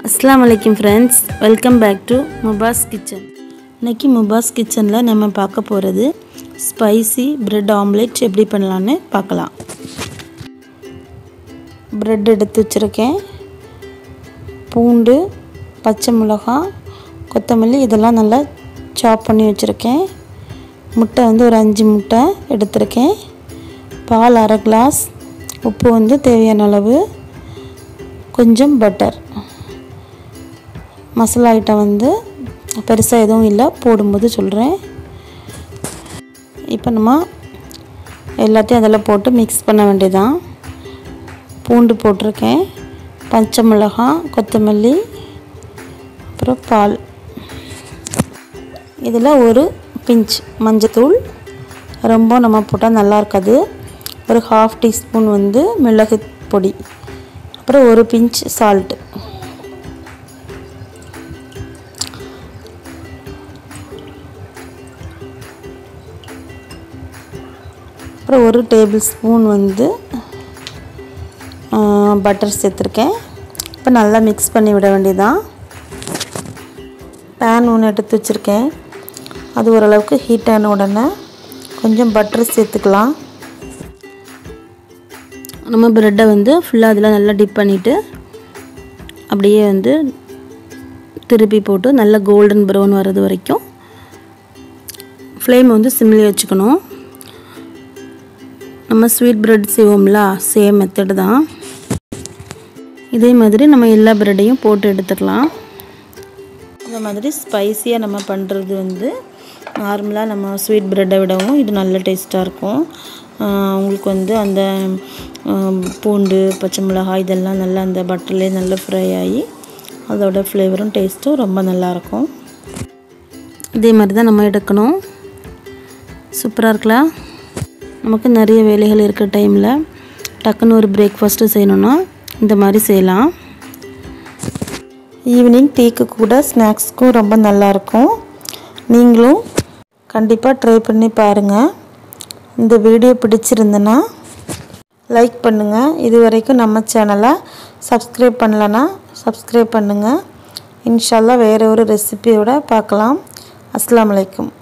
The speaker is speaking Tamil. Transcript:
அஸ்ஸலாமு அலைக்கும் friends welcome back to Mubas kitchen இன்னைக்கு முபாஸ் கிச்சனில் நம்ம பார்க்க போகிறது ஸ்பைசி பிரெட் ஆம்லெட் எப்படி பண்ணலான்னு பார்க்கலாம் பிரெட் எடுத்து வச்சுருக்கேன் பூண்டு பச்சை மிளகாய் கொத்தமல்லி இதெல்லாம் நல்லா சாப் பண்ணி வச்சுருக்கேன் முட்டை வந்து ஒரு அஞ்சு முட்டை எடுத்திருக்கேன் பால் அரை கிளாஸ் உப்பு வந்து தேவையான அளவு கொஞ்சம் பட்டர் மசாலா ஐட்டம் வந்து பெருசாக எதுவும் இல்லை போடும்போது சொல்கிறேன் இப்போ நம்ம எல்லாத்தையும் அதில் போட்டு மிக்ஸ் பண்ண வேண்டியதான் பூண்டு போட்டிருக்கேன் பச்சை மிளகாய் கொத்தமல்லி அப்புறம் பால் இதில் ஒரு பிஞ்ச் மஞ்சத்தூள் ரொம்ப நம்ம போட்டால் நல்லா இருக்காது ஒரு ஹாஃப் டீஸ்பூன் வந்து மிளகு பொடி அப்புறம் ஒரு பிஞ்ச் சால்ட்டு அப்புறம் ஒரு டேபிள் ஸ்பூன் வந்து பட்டர் சேர்த்துருக்கேன் இப்போ நல்லா மிக்ஸ் பண்ணி விட வேண்டியதான் பேன் ஒன்று எடுத்து வச்சுருக்கேன் அது ஓரளவுக்கு ஹீட் ஆன உடனே கொஞ்சம் பட்டர் சேர்த்துக்கலாம் நம்ம ப்ரெட்டை வந்து ஃபுல்லாக அதில் நல்லா டிப் பண்ணிவிட்டு அப்படியே வந்து திருப்பி போட்டு நல்லா கோல்டன் ப்ரௌன் வர்றது வரைக்கும் ஃப்ளேம் வந்து சிம்லேயே வச்சுக்கணும் நம்ம ஸ்வீட் ப்ரெட் செய்வோம்ல சேம் மெத்தடு தான் இதே மாதிரி நம்ம எல்லா ப்ரெட்டையும் போட்டு எடுத்துடலாம் இந்த மாதிரி ஸ்பைஸியாக நம்ம பண்ணுறது வந்து நார்மலாக நம்ம ஸ்வீட் ப்ரெட்டை விடவும் இது நல்ல டேஸ்ட்டாக இருக்கும் உங்களுக்கு வந்து அந்த பூண்டு பச்சை மிளகாய் இதெல்லாம் நல்லா அந்த பட்டர்லேயே நல்லா ஃப்ரை ஆகி அதோட ஃப்ளேவரும் டேஸ்ட்டும் ரொம்ப நல்லாயிருக்கும் இதே மாதிரி தான் நம்ம எடுக்கணும் சூப்பராக இருக்கலாம் நமக்கு நிறைய வேலைகள் இருக்கிற டைமில் டக்குன்னு ஒரு பிரேக்ஃபாஸ்ட்டு செய்யணுன்னா இந்த மாதிரி செய்யலாம் ஈவினிங் டீக்கு கூட ஸ்நாக்ஸ்க்கும் ரொம்ப நல்லாயிருக்கும் நீங்களும் கண்டிப்பாக ட்ரை பண்ணி பாருங்கள் இந்த வீடியோ பிடிச்சிருந்துன்னா லைக் பண்ணுங்கள் இது வரைக்கும் நம்ம சேனலை சப்ஸ்கிரைப் பண்ணலன்னா சப்ஸ்கிரைப் பண்ணுங்கள் இன்ஷால்லா வேறு ஒரு ரெசிபியோட பார்க்கலாம் அஸ்லாம் வலைக்கும்